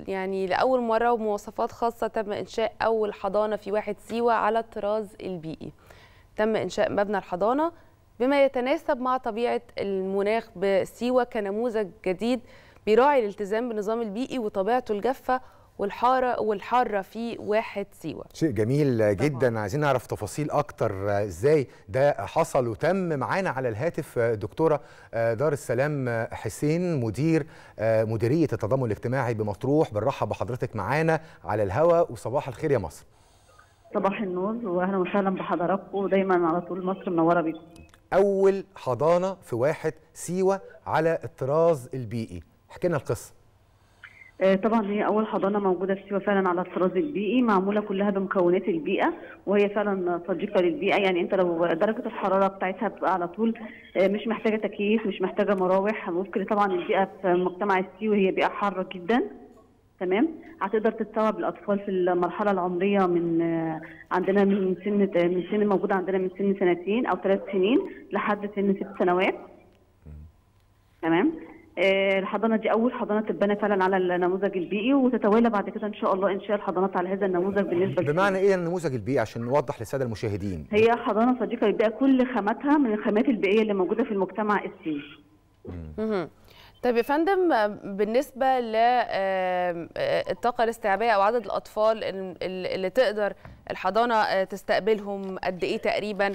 يعني لاول مره ومواصفات خاصه تم انشاء اول حضانه في واحد سيوه على الطراز البيئي تم انشاء مبنى الحضانه بما يتناسب مع طبيعه المناخ بسيوه كنموذج جديد بيراعي الالتزام بالنظام البيئي وطبيعته الجافه والحاره والحاره في واحد سيوه شيء جميل جدا عايزين نعرف تفاصيل اكتر ازاي ده حصل وتم معانا على الهاتف دكتوره دار السلام حسين مدير مديريه التضامن الاجتماعي بمطروح بنرحب بحضرتك معانا على الهواء وصباح الخير يا مصر صباح النور واهلا وسهلا بحضراتكم ودايما على طول مصر منوره بيكم اول حضانه في واحد سيوه على الطراز البيئي احكي لنا القصه طبعا هي اول حضانه موجوده في سيوه فعلا على الطراز البيئي معموله كلها بمكونات البيئه وهي فعلا صديقه للبيئه يعني انت لو درجه الحراره بتاعتها بتبقى على طول مش محتاجه تكييف مش محتاجه مراوح وفق طبعا البيئه في مجتمع السيوي هي بيئه حاره جدا تمام هتقدر تستوعب الاطفال في المرحله العمريه من عندنا من سن من سن موجوده عندنا من سن سنتين او ثلاث سنين لحد سن ست سنوات تمام الحضانه دي اول حضانه تتبنى فعلا على النموذج البيئي وتتوالى بعد كده ان شاء الله انشاء الحضانات على هذا النموذج بالنسبه بمعنى ايه النموذج البيئي عشان نوضح للساده المشاهدين هي حضانه صديقه للبيئه كل خاماتها من الخامات البيئيه اللي موجوده في المجتمع السيوي طيب يا فندم بالنسبه للطاقه الاستيعابيه او عدد الاطفال اللي تقدر الحضانه تستقبلهم قد ايه تقريبا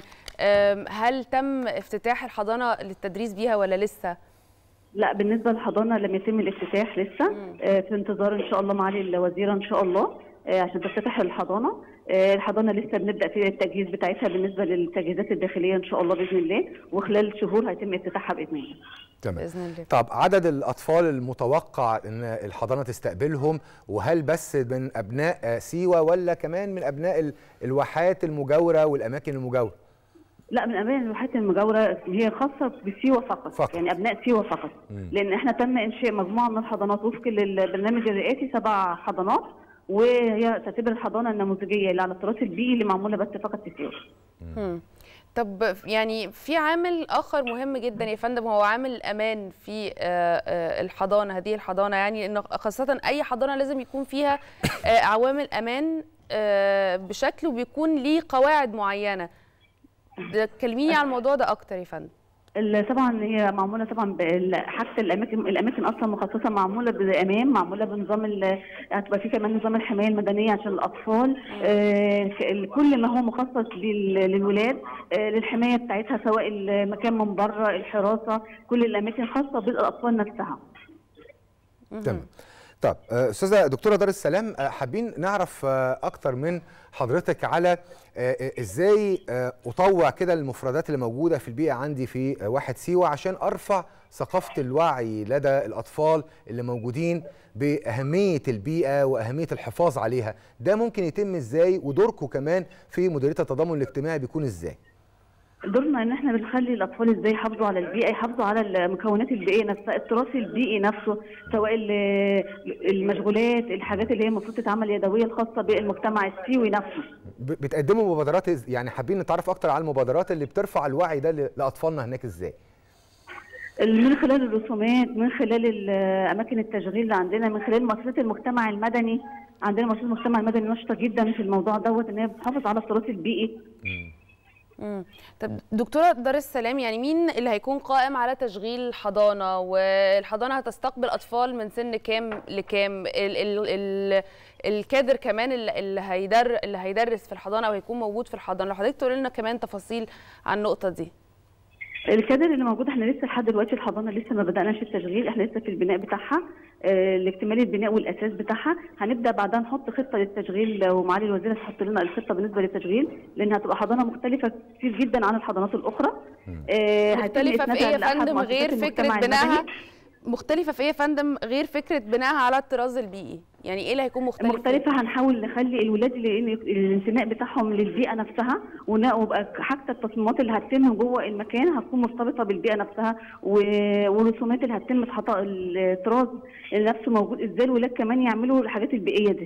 هل تم افتتاح الحضانه للتدريس بيها ولا لسه لا بالنسبه للحضانه لم يتم الافتتاح لسه في انتظار ان شاء الله معالي الوزيره ان شاء الله عشان تفتتح الحضانه الحضانه لسه بنبدا في التجهيز بتاعتها بالنسبه للتجهيزات الداخليه ان شاء الله باذن الله وخلال شهور هيتم افتتاحها باذن الله تمام باذن الله طب عدد الاطفال المتوقع ان الحضانه تستقبلهم وهل بس من ابناء سيوه ولا كمان من ابناء الواحات المجاوره والاماكن المجاوره لا من ابناء الواحات المجاوره هي خاصه بسيوه فقط. فقط يعني ابناء سيوه فقط مم. لان احنا تم انشاء مجموعه من الحضانات وفق للبرنامج الرئاسي سبع حضانات وهي تعتبر الحضانه النموذجيه اللي على التراث البيئي اللي معموله بس فقط في سيوه. طب يعني في عامل اخر مهم جدا يا فندم هو عامل الامان في الحضانه هذه الحضانه يعني انه خاصه اي حضانه لازم يكون فيها عوامل امان بشكل وبيكون ليه قواعد معينه كلميني على الموضوع ده اكتر يا فندم طبعا هي معموله طبعا حتى الاماكن الاماكن اصلا مخصصه معموله بامان معموله بنظام هتبقى في كمان نظام الحمايه المدنيه عشان الاطفال آه كل ما هو مخصص للولاد آه للحمايه بتاعتها سواء المكان من بره الحراسه كل الاماكن خاصه بالاطفال نفسها تمام طب استاذه دكتوره دار السلام حابين نعرف اكتر من حضرتك على ازاي اطوع كده المفردات اللي موجوده في البيئه عندي في واحد سيوه عشان ارفع ثقافه الوعي لدى الاطفال اللي موجودين باهميه البيئه واهميه الحفاظ عليها ده ممكن يتم ازاي ودوركم كمان في مديريه التضامن الاجتماعي بيكون ازاي دورنا ان احنا بنخلي الاطفال ازاي يحافظوا على البيئه يحافظوا على المكونات البيئيه نفسها التراث البيئي نفسه سواء المشغولات الحاجات اللي هي المفروض تتعمل يدويه الخاصه بالمجتمع السيوي نفسه بتقدموا مبادرات يعني حابين نتعرف اكتر على المبادرات اللي بترفع الوعي ده لاطفالنا هناك ازاي من خلال الرسومات من خلال اماكن التشغيل اللي عندنا من خلال مؤسسات المجتمع المدني عندنا مؤسسه المجتمع المدني نشطه جدا في الموضوع دوت ان هي بتحافظ على التراث البيئي امم طب دكتوره دار السلام يعني مين اللي هيكون قائم على تشغيل الحضانه والحضانه هتستقبل اطفال من سن كام لكام ال ال ال الكادر كمان اللي هيدر اللي هيدرس في الحضانه او هيكون موجود في الحضانه لو حضرتك تقول لنا كمان تفاصيل عن النقطه دي الكادر اللي موجود احنا لسه لحد دلوقتي الحضانه لسه ما بداناش التشغيل احنا لسه في البناء بتاعها اه لاكتمال البناء والاساس بتاعها هنبدا بعدها نحط خطه للتشغيل ومعالي الوزيره تحط لنا الخطه بالنسبه للتشغيل لان هتبقى حضانه مختلفه كتير جدا عن الحضانات الاخرى اه مختلفه في ايه يا فندم غير فكره بنائها مختلفه في ايه يا فندم غير فكره بنائها على الطراز البيئي يعني ايه اللي هيكون مختلف مختلفه هنحاول نخلي الولاد الانتماء بتاعهم للبيئه نفسها ويبقى حتى التصميمات اللي هتتم جوه المكان هتكون مرتبطه بالبيئه نفسها والرسومات اللي هتتم تحطها الطراز نفسه موجود ازاي الولاد كمان يعملوا الحاجات البيئيه دي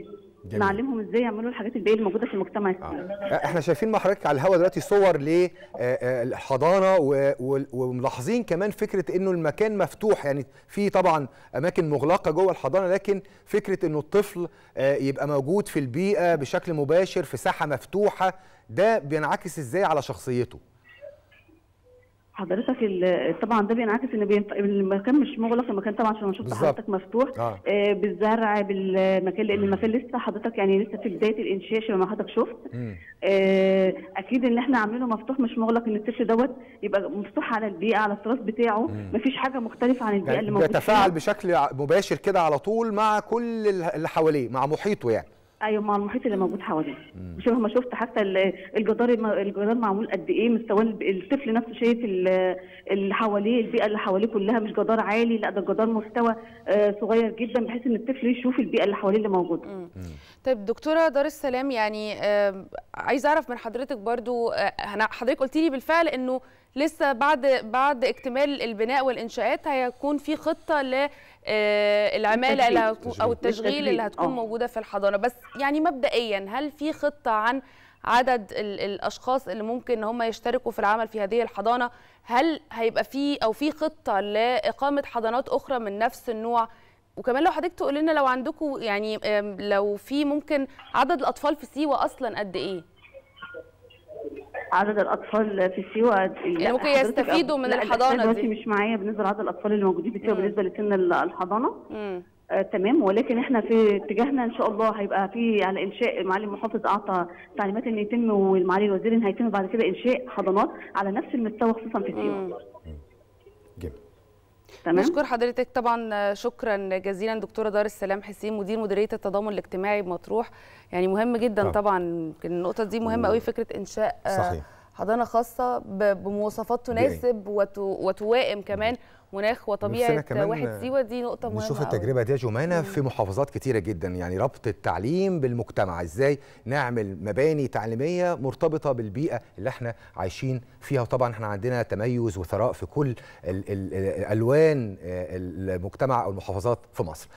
جميل. نعلمهم ازاي يعملوا الحاجات البيئيه اللي موجوده في المجتمع السوري آه، احنا شايفين مع حضرتك على الهواء دلوقتي صور للحضانه وملاحظين كمان فكره انه المكان مفتوح يعني في طبعا اماكن مغلقه جوه الحضانه لكن فكره انه الطفل آه، يبقى موجود في البيئه بشكل مباشر في ساحه مفتوحه ده بينعكس ازاي على شخصيته حضرتك ال- طبعا ده بينعكس ان بينف... المكان مش مغلق المكان طبعا عشان شفت بالظبط. حضرتك مفتوح آه. آه بالزرع بالمكان لان المكان لسه حضرتك يعني لسه في بدايه الانشاء شبه ما حضرتك شفت مم. آه اكيد ان احنا عاملينه مفتوح مش مغلق ان الطفل دوت يبقى مفتوح على البيئه على التراث بتاعه مفيش حاجه مختلفه عن البيئه اللي يعني موجوده بيتفاعل فيها. بشكل ع- مباشر كده على طول مع كل اللي حواليه مع محيطه يعني ايوه مع المحيط اللي موجود حواليه شبه ما شفت حتى ال- الجدار الم- الجدار معمول قد ايه مستواه الب- الطفل نفسه شايف ال- اللي حواليه البيئه اللي حواليه كلها مش جدار عالي لا ده الجدار مستوى آه، صغير جدا بحيث ان الطفل يشوف البيئه اللي حواليه اللي موجوده طيب دكتوره دار السلام يعني آه، عايزه اعرف من حضرتك برضو آه، هن- حضرتك قلت لي بالفعل انه لسه بعد بعد اكتمال البناء والانشاءات هيكون في خطه ل آه، العماله اللي التشغيل. هتكون او التشغيل اللي التشغيل، هتكون آه. موجوده في الحضانه بس يعني مبدئيا هل في خطه عن عدد ال- الاشخاص اللي ممكن ان هم يشتركوا في العمل في هذه الحضانه هل هيبقى في او في خطه لاقامه حضانات اخرى من نفس النوع وكمان لو حضرتك تقول لنا لو عندكم يعني آم، لو في ممكن عدد الاطفال في سيوه اصلا قد ايه عدد الاطفال في سيوه لا، ممكن حضرتك يستفيدوا من لا، الحضانة الأحصاء دي. دلوقتي مش معايا بالنسبه لعدد الاطفال اللي موجودين في سيوه مم. بالنسبه لسن ال- الحضانه امم آه تمام ولكن احنا في اتجاهنا ان شاء الله هيبقى في على انشاء معالي المحافظ اعطى تعليمات ان يتم والمعالي الوزير ان هيتم بعد كده انشاء حضانات على نفس المستوى خصوصا في سيوه جميل تمام نشكر حضرتك طبعا شكرا جزيلا دكتوره دار السلام حسين مدير مديريه التضامن الاجتماعي بمطروح يعني مهم جدا آه. طبعا يمكن النقطه دي مهمه قوي فكره انشاء آه، صحيح. حضانه خاصه ب- بمواصفات تناسب وت- وتوائم كمان مناخ نفسنا وطبيعه كمان واحد سيوه دي نقطه مهمه نشوف قوي. التجربه دي يا جمانه في محافظات كتيره جدا يعني ربط التعليم بالمجتمع ازاي نعمل مباني تعليميه مرتبطه بالبيئه اللي احنا عايشين فيها وطبعا احنا عندنا تميز وثراء في كل ال ال الالوان آه، المجتمع او المحافظات في مصر